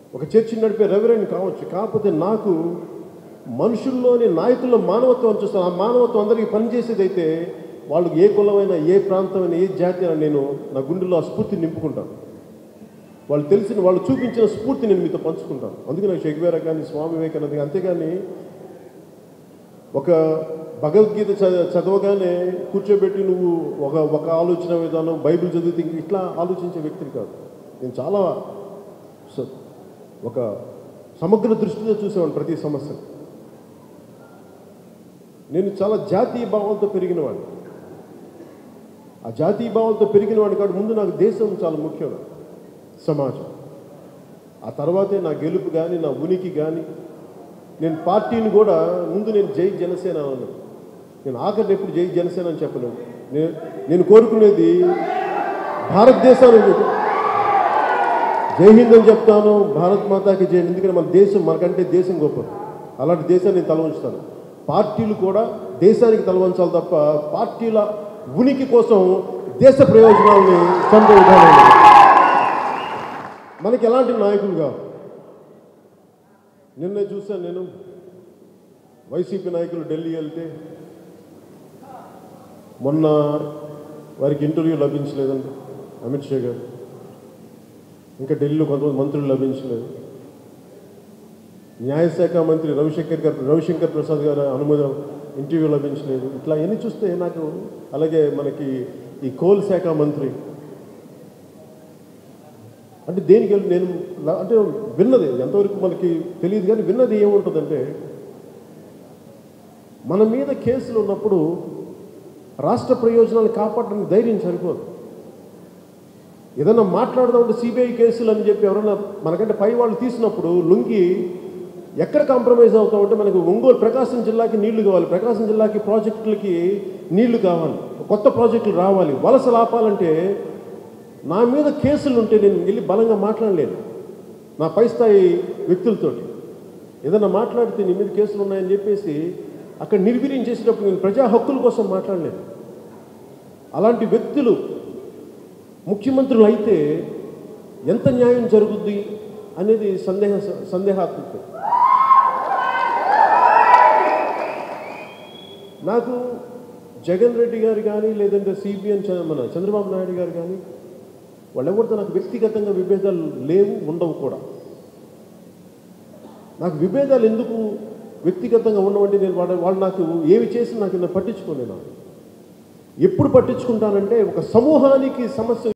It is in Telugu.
ఒక చర్చి నడిపే రెవరెండ్ కావచ్చు కాకపోతే నాకు మనుషుల్లోని నాయకుల్లో మానవత్వం చూస్తాను ఆ మానవత్వం అందరికీ పనిచేసేదైతే వాళ్ళు ఏ కులమైనా ఏ ప్రాంతమైనా ఏ జాతి అయినా నేను నా గుండెల్లో ఆ స్ఫూర్తిని నింపుకుంటాను వాళ్ళు తెలిసిన వాళ్ళు చూపించిన స్ఫూర్తి నేను మీతో పంచుకుంటాను అందుకే నాకు షెగ్వేరా కానీ స్వామి వివేకానంద కానీ అంతేగాని ఒక భగవద్గీత చ- చదవగానే కూర్చోబెట్టి నువ్వు ఒక ఒక ఆలోచన విధానం బైబిల్ చదివితే ఇంక ఇట్లా ఆలోచించే వ్యక్తిని కాదు నేను చాలా స- ఒక సమగ్ర దృష్టితో చూసేవాడిని ప్రతి సమస్య నేను చాలా జాతీయ భావాలతో పెరిగిన వాడిని ఆ జాతీయ భావాలతో పెరిగిన వాడిని కాదు ముందు నాకు దేశం చాలా ముఖ్యం నాకు. సమాజం ఆ తర్వాతే నా గెలుపు కానీ నా ఉనికి కానీ నేను పార్టీని కూడా ముందు నేను జై జనసేన అన్నాను నేను ఆఖరిని ఎప్పుడు జై జనసేన అని చెప్పలేను నేను నేను కోరుకునేది భారతదేశానికి జై హింద్ అని చెప్తాను భారత్ మాతాకి జై ఎందుకంటే మన దేశం మనకంటే దేశం గొప్పది అలాంటి దేశాన్ని నేను తలవంచుతాను పార్టీలు కూడా దేశానికి తలవంచాలి తప్ప పార్టీల ఉనికి కోసం దేశ ప్రయోజనాలని చంపే విధానం లేదు. మనకి ఎలాంటి నాయకులు కావు నిన్నే చూశాను నేను వైసీపీ నాయకులు ఢిల్లీ వెళ్తే మొన్న వారికి ఇంటర్వ్యూ లభించలేదండి అమిత్ షా గారు ఇంకా ఢిల్లీలో కొంతమంది మంత్రులు లభించలేదు న్యాయశాఖ మంత్రి రవిశంకర్ గారు రవిశంకర్ ప్రసాద్ గారు అనుమతి ఇంటర్వ్యూ లభించలేదు ఇట్లా ఎన్ని చూస్తే నాకు అలాగే మనకి ఈ కోల్ శాఖ మంత్రి అంటే దేనికి వెళ్ళి నేను లా- అంటే విన్నది ఎంతవరకు మనకి తెలియదు కానీ విన్నది ఏముంటుందంటే మన మీద కేసులు ఉన్నప్పుడు రాష్ట్ర ప్రయోజనాలు కాపాడడానికి ధైర్యం సరిపోదు ఏదైనా మాట్లాడదామంటే సిబిఐ కేసులు అని చెప్పి ఎవరైనా మనకంటే పై వాళ్ళు తీసినప్పుడు లుంగి ఎక్కడ కాంప్రమైజ్ అవుతామంటే మనకు ఒంగోలు ప్రకాశం జిల్లాకి నీళ్లు కావాలి ప్రకాశం జిల్లాకి ప్రాజెక్టులకి నీళ్లు కావాలి కొత్త ప్రాజెక్టులు రావాలి వలసలు ఆపాలంటే నా మీద కేసులు ఉంటే నేను వెళ్ళి బలంగా మాట్లాడలేను నా పై స్థాయి వ్యక్తులతోటి ఏదైనా మాట్లాడితే నీ మీద కేసులు ఉన్నాయని చెప్పేసి అక్కడ నిర్వీర్యం చేసేటప్పుడు నేను ప్రజా హక్కుల కోసం మాట్లాడలేను అలాంటి వ్యక్తులు ముఖ్యమంత్రులు అయితే ఎంత న్యాయం జరుగుద్ది అనేది సందేహ సందేహాత్మకం నాకు జగన్ రెడ్డి గారు కానీ లేదంటే సిబిఎన్ మన చంద్రబాబు నాయుడు గారు కానీ వాళ్ళెవరితో నాకు వ్యక్తిగతంగా విభేదాలు లేవు ఉండవు కూడా నాకు విభేదాలు ఎందుకు వ్యక్తిగతంగా ఉండవంటే నేను వాళ్ళ వాళ్ళు నాకు ఏమి చేసి నాకు నేను పట్టించుకోలేను ఎప్పుడు పట్టించుకుంటానంటే ఒక సమూహానికి సమస్య